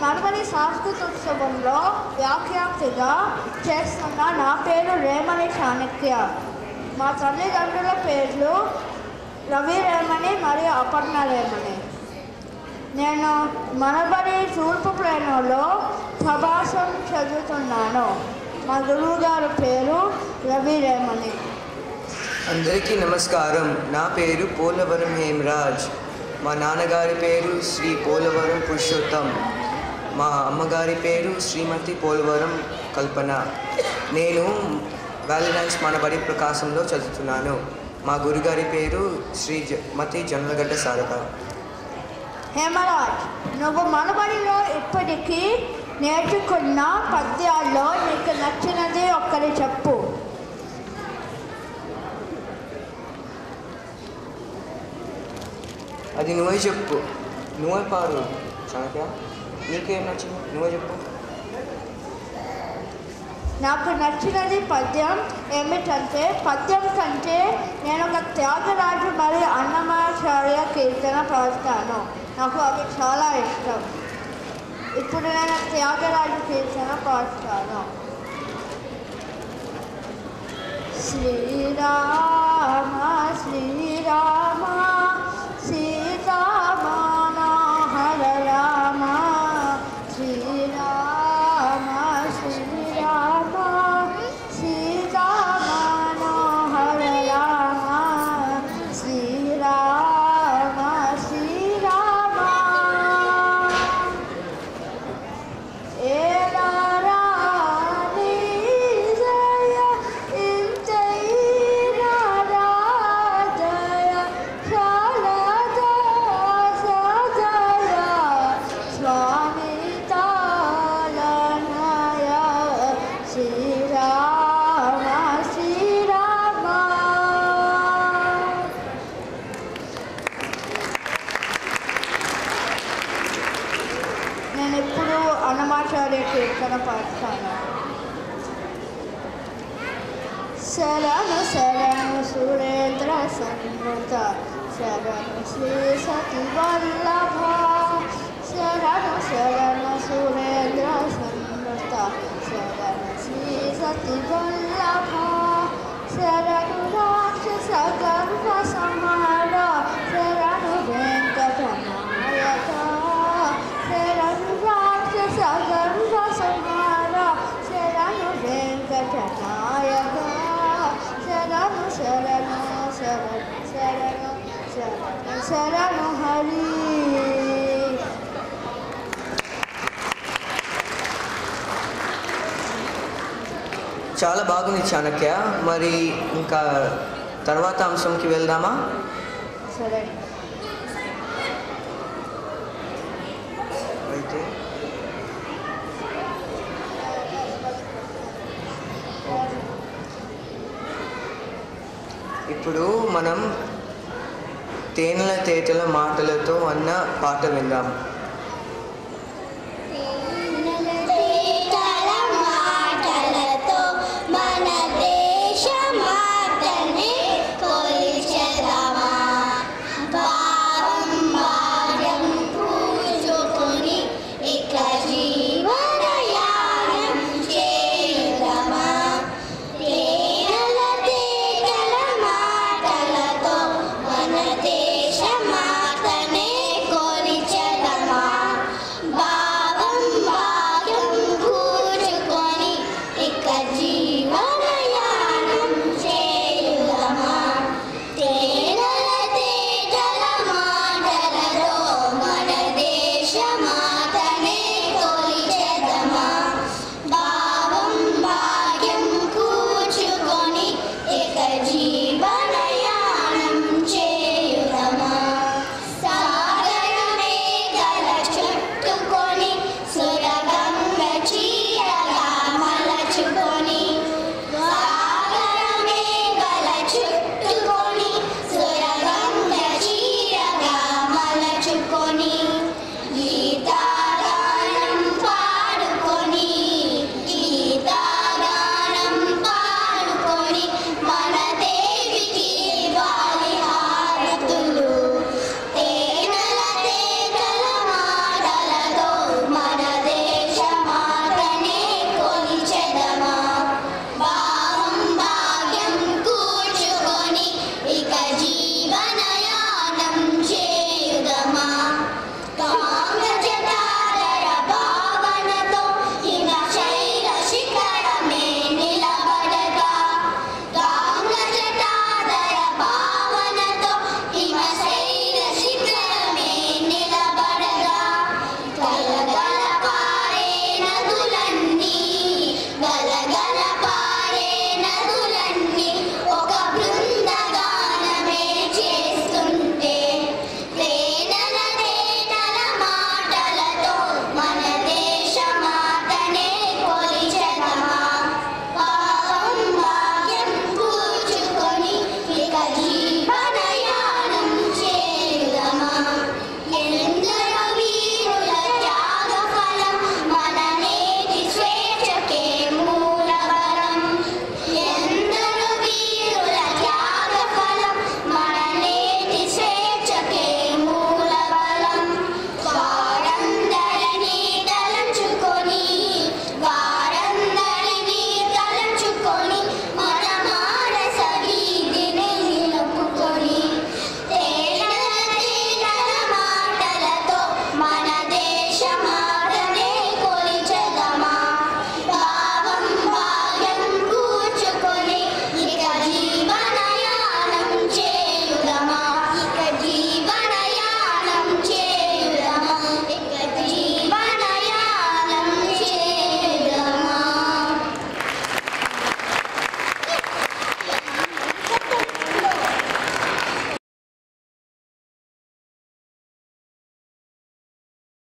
నడవని సాంస్కృతోత్సవంలో వ్యాఖ్యాతిగా చేస్తున్న నా పేరు రేమణి చాణక్య మా తల్లిదండ్రుల పేర్లు రవి రేమణి మరియు అపర్ణ రేమణి నేను మనబడి తూర్పు ప్రేణలో ప్రభాసం చదువుతున్నాను మా గురువు గారి పేరు రవి రేమణి అందరికీ నమస్కారం నా పేరు పోలవరం హేమరాజ్ మా నాన్నగారి పేరు శ్రీ పోలవరం పురుషోత్తం మా అమ్మగారి పేరు శ్రీమతి పోలవరం కల్పన నేను వ్యాలిడాన్స్ మనబడి ప్రకాశంలో చదువుతున్నాను మా గురుగారి పేరు శ్రీ జ- మతి జొన్నలగడ్డ శారద హేమరాజ్ నువ్వు మనబడిలో ఇప్పటికీ నేర్చుకున్న పద్యాల్లో నీకు నచ్చినది ఒక్కరి చెప్పు అది నువ్వే చెప్పు నువ్వే పాడు చాణక్య నీకేం నచ్చింది నువ్వే చెప్పు నాకు నచ్చినది పద్యం ఏమిటంటే పద్యం కంటే నేను ఒక త్యాగరాజు మరియు అన్నమాచార్య కీర్తన పాడతాను నాకు అవి చాలా ఇష్టం ఇప్పుడు నేను త్యాగరాజు కీర్తన పాడతాను శ్రీరామ శ్రీరామ సీతామానోహర రామ శ్రీరామ శ్రీరామ సీతామానోహర రామ శ్రీరామ శ్రీరామ శ్రీరామ శ్రీరామ నేను ఎప్పుడు అన్నమాచార్య కీర్తన పాడతాను శరణు శరణు సురేంద్ర సన్నుత శరణు శ్రీ సతి వల్లభ శరణు శరణు సురేంద్ర సన్నుత శరణు శ్రీ సతి వల్లభ శరణు రాక్షస గర్భ సమార శరణు వెంకటనాయక శరణు రాక్షస గర్భ సమార శరణు వెంకటనాయక శరణు శరణు శరణు శరణు శరణు శరణు హరి చాలా బాగుంది చాణక్య మరి ఇంకా తర్వాత అంశంకి వెళ్దామా సరే అయితే ఇప్పుడు మనం తేనెల తేటల మాటలతో అన్న పాట విందాం